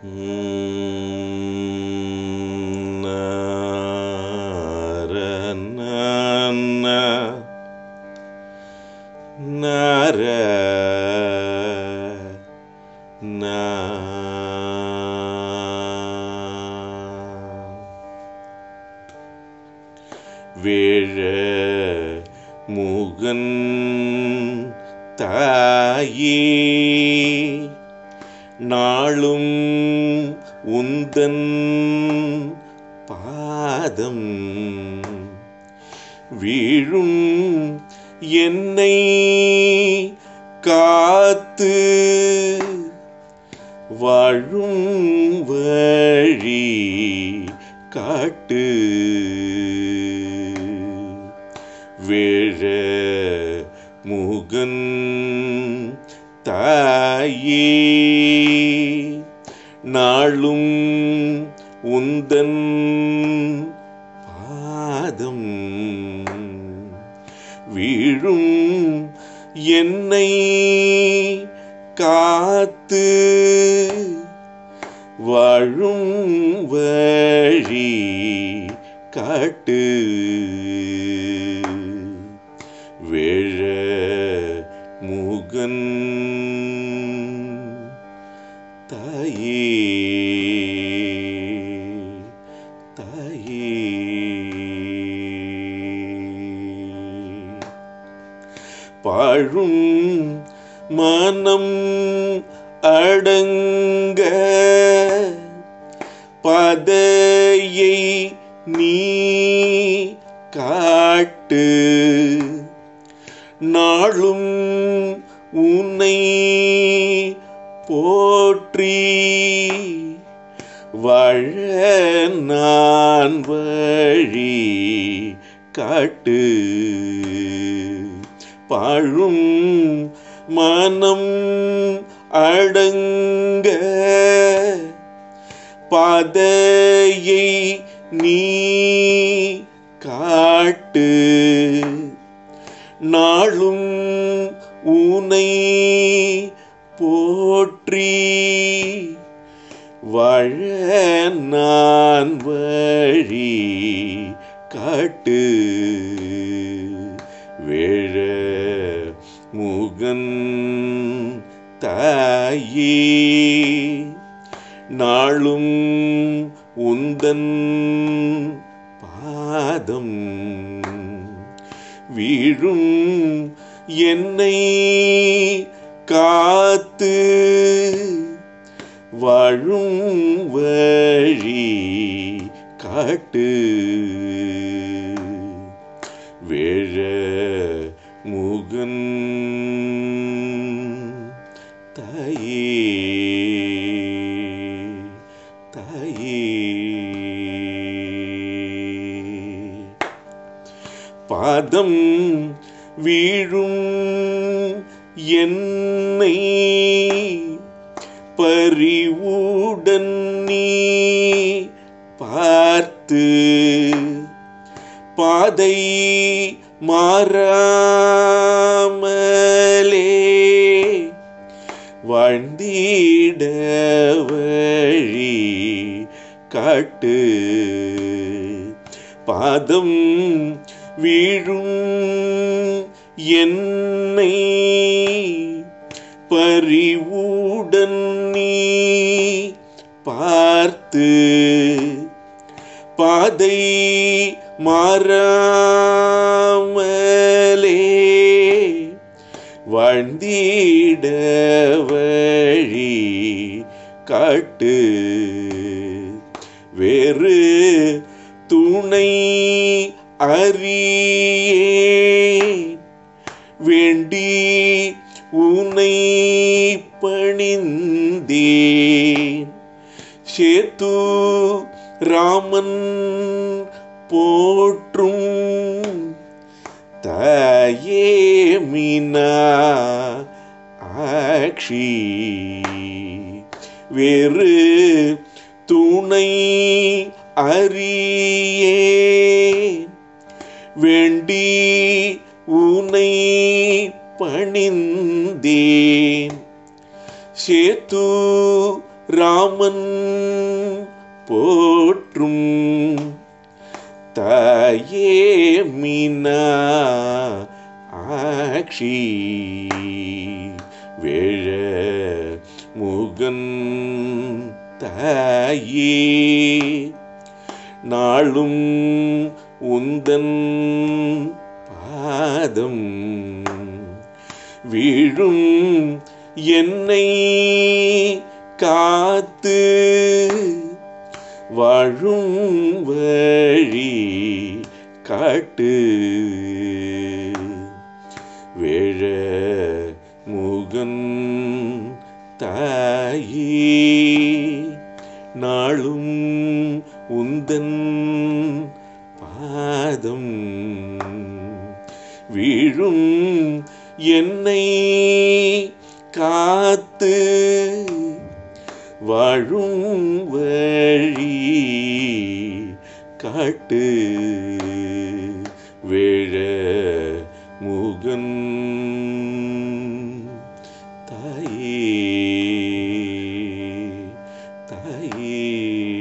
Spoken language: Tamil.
வேழ முகன் தாயே நாளும் உந்தன் பாதம் வீழும் என்னை காத்து வாழும் வழி காட்டு வேழ முகன் தாயே நாளும் உந்தன் பாதம் வீழும் என்னை காத்து வாழும் வழி காட்டு வேழ முகன் தாயே தாயே பாழும் மனம் அடங்க பதையை நீ காட்டு நாளும் உன்னை போற்றி வாழ நான் வழி காட்டு பாழும் மனம் அடங்க பாதையை நீ காட்டு நாளும் உனை போற்றி வாழ நான் வழி காட்டு வேழ முகன் தாயே நாளும் உந்தன் பாதம் வீழும் என்னை காத்து வாழும் வழி காட்டு வேழ முகன் தாயே தாயே பாதம் வீழும் என்னை பறிவுடன் நீ பார்த்து பாதை மாறாமலே வாழ்ந்திட வழி காட்டு பாதம் வீழும் என்னை பறிவுடன் நீ பார்த்து பாதை மாறாமலே வாழ்ந்திட வழி காட்டு வேறு துணை அறியேன் வேண்டி உனை பணிந்தேன் சேத்து ராமன் போற்றும் தாயே மீனா ஆக்ஷி வேறு துணை அறியேன் வேண்டி உனை பணிந்தேன் சேத்து ராமன் போற்றும் தாயே மீனா ஆக்ஷி வேழ முகன் தாயே நாளும் உந்தன் பாதம் வீழும் என்னை காத்து வாழும் வழி காட்டு வேழ முகன் தாயே நாளும் உந்தன் பாதம் வீழும் என்னை காத்து வாழும் வழி காட்டு வேழ முகன் தாயே தாயே